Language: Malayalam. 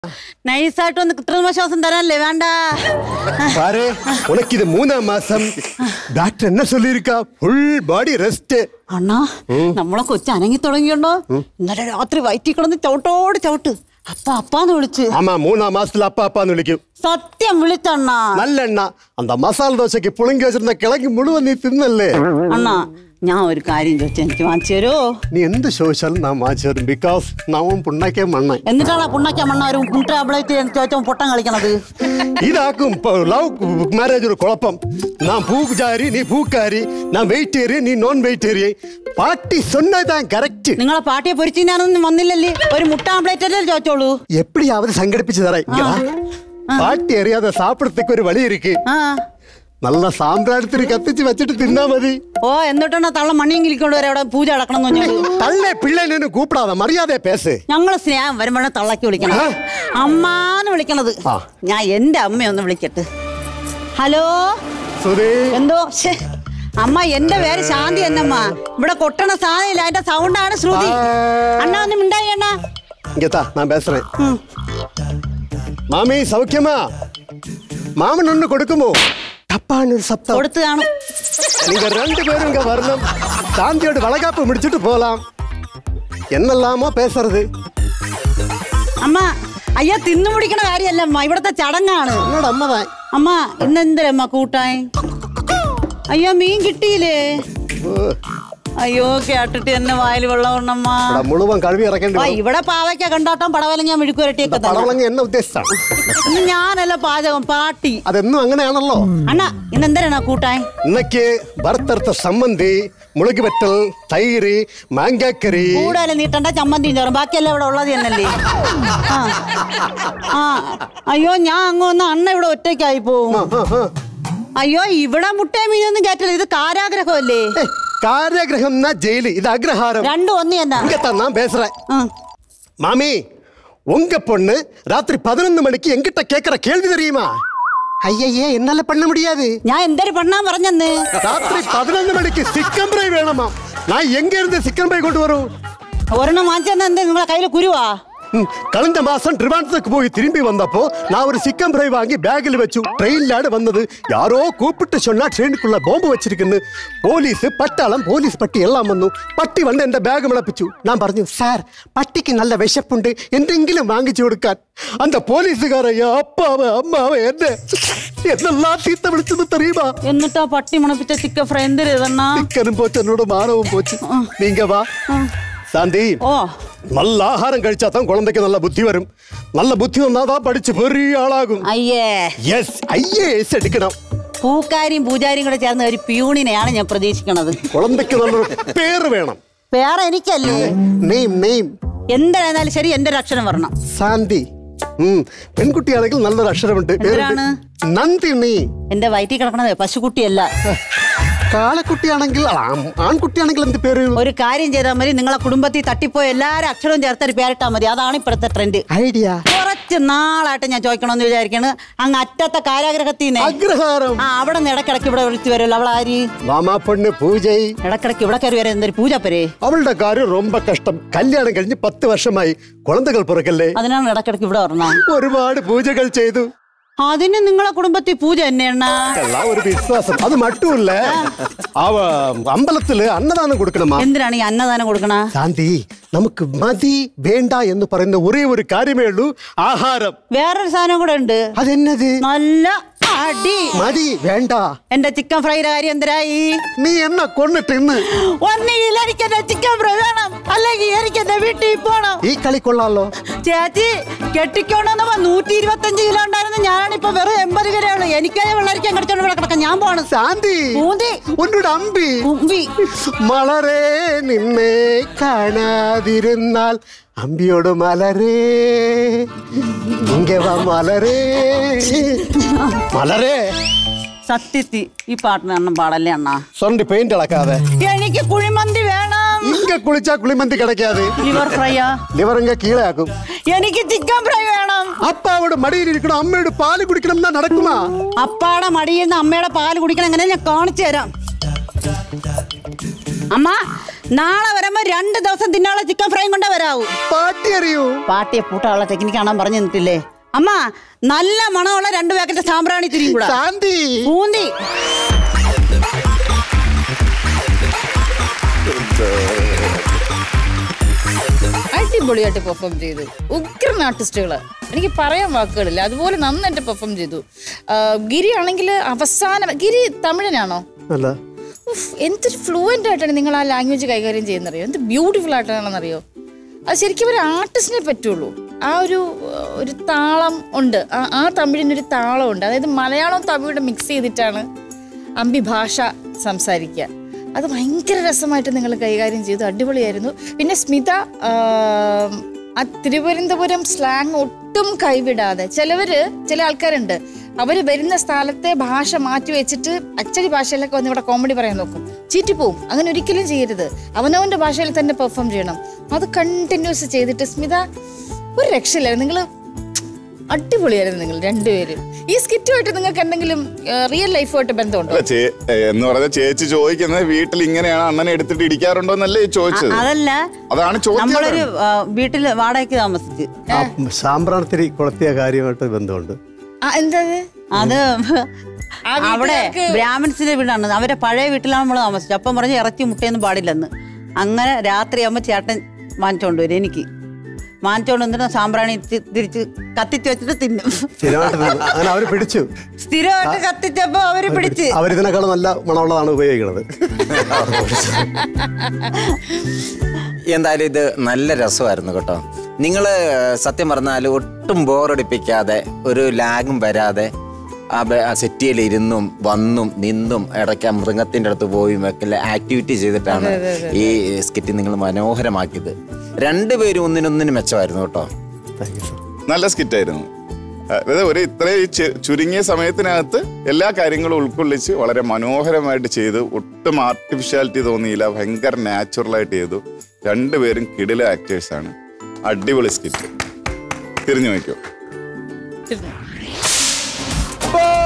നൈസായിട്ട് ഒന്ന് കൃത്രിമശ്വാസം തരാനല്ലേ വേണ്ട பாரு உனக்கு இது மூணாம் மாசம் டாக்டர் என்ன சொல்லியிருக்கா ஃபுல் பாடி ரெஸ்ட் അണ്ണാ നമ്മളെ കൊച്ചു അനങ്ങി തുടങ്ങിയുണ്ടോ ഇന്നലെ രാത്രി വയറ്റി കിടന്ന് ചവിട്ടോട് ചവിട്ട് അപ്പ അപ്പാന്ന് വിളിച്ച് ஆமா மூணாம் மாசத்துல அப்பா அப்பான்னு விളിக்கும் സത്യം വിളിച്ചണ്ണാ நல்லெண்ணா அந்த மசாலா தோசைக்கு புழுங்கி வச்சிருந்த கிழங்கு முழுவൻ നീ തിന്നല്ലേ അണ്ണാ ഞാൻ ഒരു കാര്യം ചോദിച്ചു എനിക്ക് വാങ്ങിച്ചു തരുമോ നീ എന്ത് ചോദിച്ചാലും ഞാൻ വാങ്ങിച്ചു തരും ബിക്കോസ് നാവും പുണ്ണാക്കിയ മണ്ണ എന്നിട്ടാണ് പുണ്ണാക്കാൻ മണ്ണ ഒരു മുട്ട ടാബ്ലറ്റ് ചോദിച്ചോ പൊട്ടം കളിക്കണത് ഇതാക്കും ലവ് മാരേജ് ഒരു കുഴപ്പം நான் பூஜாரி நீ பூக்காரி நான் வெயிட்டேரியன் நீ நான் வெயிட்டேரியன் பாட்டி சொன்னதான் கரெக்ட் നിങ്ങളെ പാട്ടിയെ പൊരിച്ച് ഞാനൊന്നും വന്നില്ലല്ലേ ഒരു മുട്ട ആംപ്ലേറ്റ് അല്ലേ ചോദിച്ചോളൂ எப்படியாவது சங்கடிப்பிச்சு தரேன் இங்க வா. பாட்டி அறியாத சாப்பிடறதுக்கு ஒரு வழி இருக்கு ആ നല്ല സാമ്പ്രാടത്തിന് കത്തിച്ച് വെച്ചിട്ട് തിന്നാ മതി ഓ എന്നിട്ടാണ് തള്ള മണ്ണിയും കിളിക്കൊണ്ട് വരെ അവിടെ പൂജ അടക്കണം എന്ന് പറഞ്ഞോളൂ തള്ളെ പിള്ളേനെ കൂപ്പിടാതെ മറിയാതെ പേസ് ഞങ്ങള് സ്നേഹം വരുമ്പോഴേ തള്ളക്കി വിളിക്കണം ആ. അമ്മാന്ന് വിളിക്കണത് ആ. ഞാൻ എന്റെ അമ്മയൊന്ന് വിളിക്കട്ടെ ഹലോ സുധേ എന്തോ ശ്ശേ. അമ്മ എന്റെ പേര് ശാന്തി എന്നമ്മ ഇവിടെ കൊട്ടണ സാധനമില്ല അതിന്റെ സൗണ്ടാണ് ശ്രുതി അണ്ണ ഒന്ന് മിണ്ടായി അണ്ണ இங்கத்தா நான் பேசுறேன் மாமி சௌக்கியமா மாமன் ஒண்ணு கொடுக்குமோ தப்பான ஒரு சப்தம் കൊടുത്തു കാണും நீங்க ரெண்டு பேரும் இங்க வரணும் சாந்தியோட வளகாப்பு முடிச்சிட்டு போலாம் என்னெல்லாமோ பேசுறது അമ്മ അയ്യ തിന്നു പിടിക്കണ കാര്യമല്ല അമ്മ ഇവിടത്തെ ചടങ്ങാണ് என்னோட அம்மாதான் അമ്മ ഇന്ന് എന്തരമ്മ കൂട്ടായി അയ്യോ മീൻ കിട്ടിയില്ലേ ஓ, അയ്യോ കേട്ടിട്ട് എന്നെ വായിൽ വെള്ളം ഉണ്ണമ്മ ഇവിടെ മുഴുവൻ കഴുകി ഇറക്കേണ്ടി ആ വരും. ഇവിടെ പാവയ്ക്ക കണ്ടാട്ടം പടവലങ്ങ മെഴുക്കുരട്ടിയൊക്കെ തന്നെ പടവളങ്ങ എന്നെ ഉദ്ദേശിച്ചാണ് ഇന്ന് ഞാനല്ല പാചകം പാട്ടി അതെന്നും അങ്ങനെയാണല്ലോ അണ്ണ ഇന്ന് എന്തരാണ് കൂട്ടായി இன்னைக்கு வறுத்தறுத்த சம்மந்தி മുളക് വെട്ടൽ തൈര് മാങ്കാക്കറി കൂടുതൽ നീട്ടണ്ട ചമ്മന്തിയും ചോറും ബാക്കിയെല്ലാം ഇവിടെ ഉള്ളത് തന്നല്ലേ ആ ആ അയ്യോ ഞാൻ അങ്ങ് വന്ന അണ്ണ ഇവിടെ ഒറ്റയ്ക്കായി പോവും അയ്യോ ഇവിടെ മുട്ടയും മീനൊന്നും കയറ്റില്ല ഇത് കാരാഗ്രഹമല്ലേ காரியகிரகம்னா ஜெயிலு இது அக்ரஹாரம் രണ്ടും ഒന്ന് തന്നെ இங்கத்தான் நான் பேசுறேன் ആ. மாமி உங்க பொண்ணு ராத்திரி பதினொன்று மணிக்கு எங்கிட்ட கேக்குற கேள்வி தெரியுமா ஐயையே என்னால பண்ண முடியாது ഞാൻ എന്തൊരു പണ്ണാൻ പറഞ്ഞെന്ന് ராத்திரி பதினொன்று மணிக்கு சிக்கன் ஃப்ரை வேணுமா நான் எங்க இருந்து சிக்கன் ஃப்ரை கொண்டு வரும் ഒരെണ്ണം വാങ്ങിച്ചെന്നാ എന്താ നിങ്ങളെ കയ്യിൽ കുരുവാ ம், கழிஞ்ச மாசம் ட்ரிவாண்டத்துக்கு போய் திரும்பி வந்தப்போ நான் ஒரு சிக்கன் ஃப்ரை வாங்கி பேக்கில் வச்சு ட்ரெயின்லாடு வந்தது யாரோ கூப்பிட்டு சொன்னா ட்ரெயினுக்குள்ள பாம்பு வச்சிருக்குன்னு പോലീസ് പട്ടാളം പോലീസ് പട്ടി എല്ലാം വന്നു പട്ടി വന്ന് എന്റെ ബാഗ് മിളപ്പിച്ചു ഞാൻ പറഞ്ഞു സാർ പട്ടിക്ക് നല്ല വിശപ്പുണ്ട് എന്തെങ്കിലും വാങ്ങിച്ചു കൊടുക്കാൻ അന്ത പോലീസുകാരെ അപ്പാവ് അമ്മാവ് എന്നെ എന്നെല്ലാം ചീത്ത വിളിച്ചത് തെറിയുമാ എന്നിട്ടാ പട്ടി മണപ്പിച്ച ചിക്കൻ ഫ്രൈ എന്തൊരു ഇതെണ്ണാ ചിക്കനും പോച്ച് എന്നോട് മാനവും പോச்சு நீங்க வா சாந்தி ഓ நல்ல ஆகாரம் கழிச்சா தான் குழந்தைக்கு நல்ல புத்தி வரும் நல்ல புத்தி வந்தாதான் படிச்சு பெரிய ஆளாகும் അയ്യേ எஸ் ஐஏஎஸ் எடுக்கணும் പൂക്കാരിയും പൂജാരിയും കൂടെ ചേർന്ന് ഒരു പ്യൂണിനെയാണ് ഞാൻ പ്രതീക്ഷിക്കണത് കുഴന്തയ്ക്ക് നല്ലൊരു പേര് വേണം വേറെ എനിക്കല്ലേ നെയിം നെയിം എന്തായിരുന്നാലും ശരി എന്റെ ഒരു അക്ഷരം വരണം ശാന്തി ഉം, പെൺകുട്ടിയാണെങ്കിൽ നല്ലൊരു അക്ഷരമുണ്ട് പേരുണ്ട് എന്തിനാണ്? നന്ദിനി എന്റെ വയറ്റിൽ കിടക്കണത് പശുക്കുട്ടിയല്ല കാളക്കുട്ടിയാണെങ്കിൽ അല്ല, ആൺ- ആൺകുട്ടിയാണെങ്കിൽ എന്ത് പേര് ഒരു കാര്യം ചെയ്താൽ മതി നിങ്ങളെ കുടുംബത്തിൽ തട്ടിപ്പോയ എല്ലാരും അക്ഷരവും ചേർത്തൊരു പേരിട്ടാൽ മതി അതാണ് ഇപ്പോഴത്തെ ട്രെൻഡ് ഐഡിയ കുറച്ച് നാളായിട്ട് ഞാൻ ചോദിക്കണമെന്ന് വിചാരിക്കണ് അങ്ങ് അറ്റത്തെ കാരാഗ്രഹത്തിൽ അഗ്രഹാരം ആ അവിടെ നിന്ന് ഇടക്കിടക്ക് ഇവിടെ വിളിച്ചു വരുമല്ലോ അവൾ ആര് മാമാ പെണ്ണ് പൂജൈ ഇടക്കിടക്ക് ഇവിടെ കയറി വരെ എന്തൊരു പൂജപ്പരേ അവളുടെ കാര്യം ரொம்ப കഷ്ടം കല്യാണം കഴിഞ്ഞ് പത്ത് വർഷമായി കുഴന്തകൾ പിറക്കല്ലേ അതിനാണ് ഇടക്കിടക്ക് ഇവിടെ പറഞ്ഞത് ഒരുപാട് പൂജകൾ ചെയ്തു അതിന് നിങ്ങളെ കുടുംബത്തിൽ പൂജ തന്നെയാണ് എല്ലാം ഒരു വിശ്വാസം അത് മട്ടുമില്ല അവ അമ്പലത്തില് അന്നദാനം കൊടുക്കണമാ എന്തിനാണ് ഈ അന്നദാനം കൊടുക്കണ ശാന്തി നമുക്ക് മതി വേണ്ട എന്ന് പറയുന്ന ഒരേ ഒരു കാര്യമേ ഉള്ളൂ ആഹാരം വേറൊരു സാധനം കൂടെ ഉണ്ട് അതെന്നത് നല്ല അടി മതി വേണ്ട എന്റെ ചിക്കൻ ഫ്രൈയുടെ കാര്യം എന്തരായി നീ എന്നെ കൊന്നിട്ട് ഇന്ന് ഒന്നുകിൽ എനിക്ക് എന്റെ ചിക്കൻ ഫ്രൈ വേണം അല്ലെങ്കിൽ എനിക്ക് എന്റെ വീട്ടിൽ പോണം ഈ കളി കൊള്ളാലോ ചേച്ചി കെട്ടിക്കോണ്ടെന്നപ്പോ നൂറ്റി ഇരുപത്തഞ്ച് കിലോ ഉണ്ടായിരുന്നു ഞാനിപ്പോ വെറും എൺപത് കിലോ ഉള്ളു എനിക്കായി വെള്ളരിക്കാൻ കടിച്ചോണ്ട് ഇവിടെ കിടക്കാം ഞാൻ പോണ് ശാന്തി പൂന്തി ഉന്നോട് അമ്പി കുമ്പി മലരേ നിന്നെ കാണാതിരുന്നാൽ അമ്പിയോട് മലരേ ഇങ്ങ വാ മലരേ മലരേ സത്യത്തി ഈ പാട്ടിന് എണ്ണം പാടല്ലേ അണ്ണാ സ്വണ്ട് പെയിന്റ് ഇളക്കാതെ എനിക്ക് കുഴിമന്തി വേണം ഇങ്ങ കുളിച്ചാ കുളിമന്തി കിടക്കാതെ ലിവർ ഫ്രൈയാ ലിവർ ഇങ്ങ കീഴാക്കും എനിക്ക് ചിക്കൻ ഫ്രൈ വേണം അപ്പാവോട് മടിയിലിരിക്കണം അമ്മയോട് പാല് കുടിക്കണം എന്നാ നടക്കുമാ അപ്പാടെ മടിയിൽ നിന്ന് അമ്മയുടെ പാല് കുടിക്കണം എങ്ങനെ ഞാൻ കാണിച്ചു തരാം അമ്മ നാളെ വരുമ്പോ രണ്ട് ദിവസം തിന്നാനുള്ള ചിക്കൻ ഫ്രൈയും കൊണ്ടേ വരാവൂ പാട്ടി അറിയൂ പാട്ടിയെ പൂട്ടാനുള്ള ടെക്നിക്ക് കാണാൻ പറഞ്ഞു നിന്നിട്ടില്ലേ അമ്മ നല്ല മണമുള്ള രണ്ട് പാക്കറ്റ് സാമ്പ്രാണി തിരിയും കൂടാ ശാന്തി പൂന്തി അടിപൊളിയായിട്ട് പെർഫോം ചെയ്തു ഉഗ്രൻ ആർട്ടിസ്റ്റുകൾ എനിക്ക് പറയാൻ വാക്കുകളില്ല അതുപോലെ നന്നായിട്ട് പെർഫോം ചെയ്തു ആ, ഗിരി ആണെങ്കിൽ അവസാനം ഗിരി തമിഴനാണോ അല്ല ഉഫ്, എന്ത് ഫ്ലുവൻ്റ് ആയിട്ടാണ് നിങ്ങൾ ആ ലാംഗ്വേജ് കൈകാര്യം ചെയ്യുന്നറിയോ എന്ത് ബ്യൂട്ടിഫുൾ ആയിട്ടാണെന്നറിയോ അത് ശരിക്കും ഒരു ആർട്ടിസ്റ്റിനെ പറ്റുള്ളൂ ആ ഒരു ആ, ഒരു താളം ഉണ്ട് ആ ആ തമിഴിനൊരു താളം ഉണ്ട് അതായത് മലയാളവും തമിഴും മിക്സ് ചെയ്തിട്ടാണ് അമ്പി ഭാഷ സംസാരിക്കുക അത് ഭയങ്കര രസമായിട്ട് നിങ്ങൾ കൈകാര്യം ചെയ്തു അടിപൊളിയായിരുന്നു പിന്നെ സ്മിത ആ, ആ തിരുവനന്തപുരം സ്ലാങ് ഒട്ടും കൈവിടാതെ ചിലവര് ചില ആൾക്കാരുണ്ട് അവര് വരുന്ന സ്ഥലത്തെ ഭാഷ മാറ്റി വെച്ചിട്ട് അച്ചടി ഭാഷയിലൊക്കെ വന്ന് ഇവിടെ കോമഡി പറയാൻ നോക്കും ചീറ്റിപ്പോവും അങ്ങനെ ഒരിക്കലും ചെയ്യരുത് അവനവന്റെ ഭാഷയിൽ തന്നെ പെർഫോം ചെയ്യണം അത് കണ്ടിന്യൂസ് ചെയ്തിട്ട് സ്മിത ഒരു രക്ഷയില്ലായിരുന്നു നിങ്ങൾ അടിപൊളിയായിരുന്നു നിങ്ങൾ രണ്ടുപേരും ഈ സ്കിറ്റുമായിട്ട് നിങ്ങൾക്ക് എന്തെങ്കിലും റിയൽ ലൈഫുമായിട്ട് ബന്ധമുണ്ടോ അല്ല, ചേ- എന്ന് പറഞ്ഞ ചേച്ചി ചോദിക്കുന്നത് വീട്ടിൽ ഇങ്ങനെയാണ് അണ്ണനെ എടുത്തിട്ട് ഇടിക്കാറുണ്ടോ എന്നല്ലേ ചോദിച്ചത് അതല്ല അതാണ് ചോദ്യം നമ്മളൊരു ആ, വീട്ടില് വാടകയ്ക്ക് താമസിച്ച് ആ സാമ്പ്രാണത്തിരി കൊളുത്തിയ കാര്യമായിട്ട് ബന്ധമുണ്ട് ആ, എന്താ അത്? അത് ആ അവിടെ വീട്ടുകാർക്ക് ബ്രാഹ്മിൺസിന്റെ വീടാണ് അവരെ പഴയ വീട്ടിലാണ് നമ്മൾ താമസിച്ചത് അപ്പം പറഞ്ഞ് ഇറച്ചി മുട്ടയൊന്നും പാടില്ലെന്ന് അങ്ങനെ രാത്രിയാകുമ്പോൾ ചേട്ടൻ വാങ്ങിച്ചോണ്ട് വരും എനിക്ക് വാങ്ങിച്ചോണ്ട് വന്നിട്ട് സാമ്പ്രാണി തി- തിരിച്ച് കത്തിച്ച് വെച്ചിട്ട് തിന്നും സ്ഥിരമായിട്ട് തിന്നു. അങ്ങനെ അവര് പിടിച്ചു സ്ഥിരമായിട്ട് കത്തിച്ചപ്പോ അവര് പിടിച്ച് അവരിതിനേക്കാളും നല്ല മണമുള്ളതാണ് ഉപയോഗിക്കുന്നത് എന്തായാലും ഇത് നല്ല രസമായിരുന്നു കേട്ടോ നിങ്ങൾ സത്യം പറഞ്ഞാൽ ഒട്ടും ബോറടിപ്പിക്കാതെ ഒരു ലാഗും വരാതെ ആ ബ- ആ സെറ്റിയിൽ ഇരുന്നും വന്നും നിന്നും ഇടയ്ക്ക് ആ മൃഗത്തിൻ്റെ അടുത്ത് പോയും ഒക്കെ ആക്ടിവിറ്റി ചെയ്തിട്ടാണ് ഈ സ്കിറ്റ് നിങ്ങൾ മനോഹരമാക്കിയത് രണ്ടുപേരും ഒന്നിനൊന്നിനും മെച്ചമായിരുന്നു കേട്ടോ താങ്ക് യു സർ നല്ല സ്കിറ്റായിരുന്നു അതായത് ഒരു ഇത്രയും ചു- ചുരുങ്ങിയ സമയത്തിനകത്ത് എല്ലാ കാര്യങ്ങളും ഉൾക്കൊള്ളിച്ച് വളരെ മനോഹരമായിട്ട് ചെയ്തു ഒട്ടും ആർട്ടിഫിഷ്യാലിറ്റി തോന്നിയില്ല ഭയങ്കര നാച്ചുറലായിട്ട് ചെയ്തു രണ്ടുപേരും കിടില ആക്ടേഴ്സാണ് അടിപൊളി സ്കിറ്റ് തിരിഞ്ഞു നോക്കൂ തിരിഞ്ഞു. ബൈ